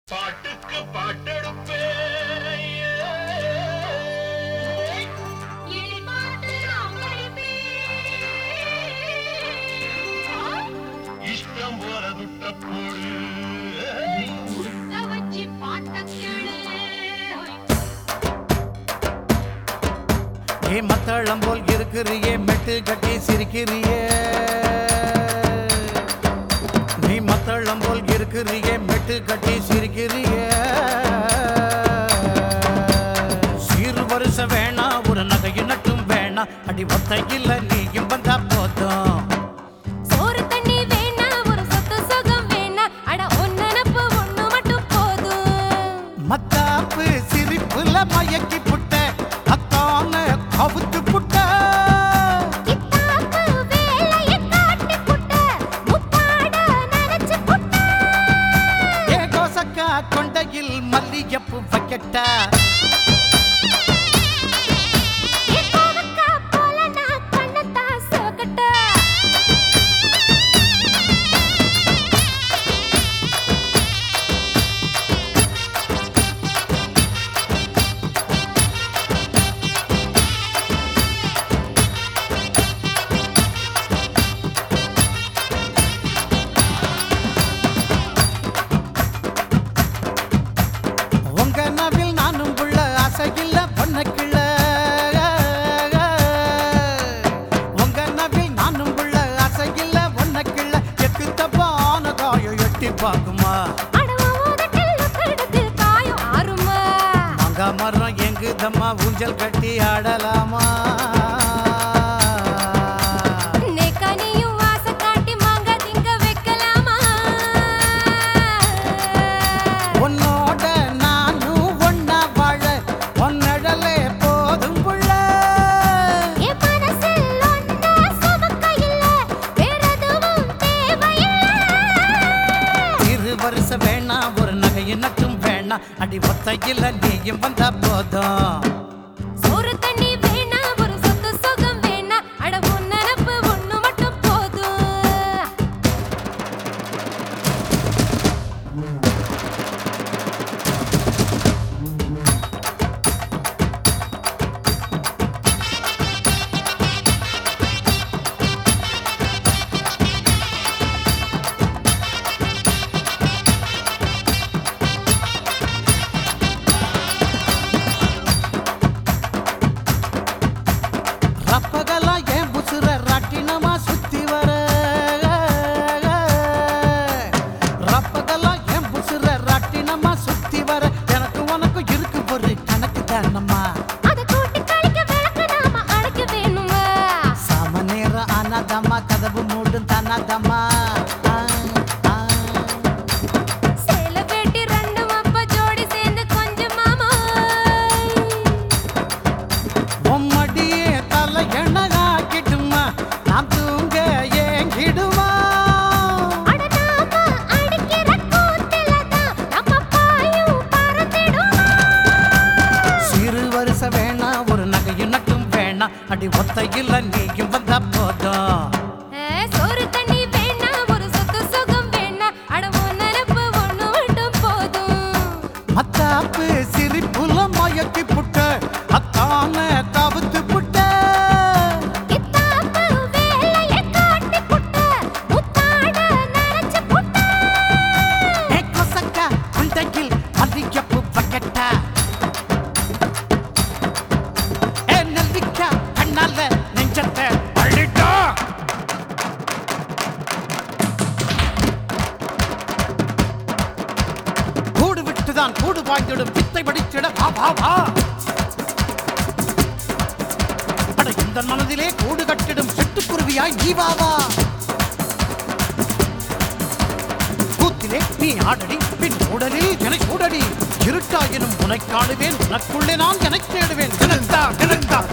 பாட்டுக்கு பாட்டெடுப்பே இடிபாட்டு நாம் படிப்பேன். இஷ்டம் போல துட்ட போடு முத்த வச்சு பாட்டக் கேளு. ஏ மத்தளம் போல் இருக்கிறியே மெட்டு கட்டி சிரிக்கிறியே நீ மத்தளம் போல் இருக்கிறியே மெட்டு கட்டி சிரிக்கிறியே சீர் வருஷ வேணா ஒரு நகையும் நட்டும் வேணா அடி ஒத்தையில் நீயும் வந்தா போதும் சோறு தண்ணி வேணா, ஒரு சொத்து சுகம் வேணா. அட, உன் நினப்பு ஒண்ணு மட்டும் போதும். மத்தாப்பு சிரிப்புல மயக்கி புட்ட அத்தான கவுத்து புட்ட கித்தாப்பு வேலையைக் காட்டிப் புட்ட, முப்பாட நனைச்சு புட்ட. ஏ கோசக்கா கொண்டையில் மல்லியப்பு வைக்கட்டா ஏ கோவக்கா போல நான் கண்ணத்தான் சோகட்ட. உங்க நவில் நானும் புள்ள அசையில்ல பொண்ணக்கிள்ள உங்க நவில் நானும் புள்ள அசையில்ல பொண்ணக்கிள்ள எக்கு தப்பான காயம் எட்டி பார்க்குமா அட, உன் உதட்டில் உக்கிடத்தில் காயம் ஆறுமா. மங்க மரம் எங்குதம்மா ஊஞ்சல் கட்டி ஆடலாமா நேக்கா நீயும் ஆசை காட்டி மாங்கா திங்க வைக்கலாமா? உன்னோட நானும் ஒன்னா வாழ பொன்னழலே போதும் புள்ள என் மனசில் ஒண்ணு சுமக்க இல்ல, வேற எதுவும் தேவையில்ல. இரு வருஷ வேணா ஒரு நகையும் நட்டும் வேணா அடி ஒத்தையில் நீயும் வந்தா போதும் சோறு தண்ணி வேணா, ஒரு சொத்து சுகம் வேணா. அட, உன் நினப்பு ஒண்ணு மட்டும் போதும். ரப்பகலா ஏன் புசுர ராட்டினமா சுத்தி வர ரப்பகலா ஏன் புசுர ராட்டினமா சுத்தி வர எனக்கு உனக்கு இருக்கு ஒரு கணக்கு தானம்மா அத கூட்டி கழிக்க விளக்கு நாம அணைக்க வேணுமா? சாம நேரம் ஆனாதம்மா கதவு மூடும் தானாதம்மா ஆ, ஆ. சேலை வேட்டி ரெண்டும் அப்ப ஜோடி சேர்ந்து கொஞ்சம் மாமா உம்மடியே தலை எண்ணகாக்கிடுமா நான் தூங்க ஏங்கிடுமா அட நாம அடிக்கிற கூத்திலதான் நம்ம பாயும் பறந்திடுமா சிறு வருஷ வேணா ஒரு நகையும் நட்டும் வேணா அடி ஒத்தையில் நீயும் வந்தா போதும் ஏ, சோறு தண்ணி வேணா ஒரு சொத்து சுகம் வேணா அட உன் நினப்பு ஒண்ணு மட்டும் போதும் மத்தாப்பு சிரிப்புல மயக்கி புட்ட அத்தான கவுத்து புட்ட கித்தாப்பு வேலையை காட்டி புட்ட முத்தாட நனைச்சு புட்ட ஏ கொசக்கா குண்டையில் மல்லிகப்பு பக்கெட்டா ஏ நெல்லிக்கா கண்ணால நெஞ்சத்தை அள்ளிட்டா கூடு விட்டுதான் கூடு பாய்ந்திடும் வித்தை படித்திட வா வா வா அட இந்த மனதிலே கூடு கட்டிடும் சிட்டுக்குருவியாய் ஜீவாவா கூத்திலே நீ ஆடடி பின் உடலில் என கூடடி இருட்டாயினும் உனை காணுவேன் உனக்குள்ளே நான் எனக் தேடுவேன் தினந்தா தினந்தா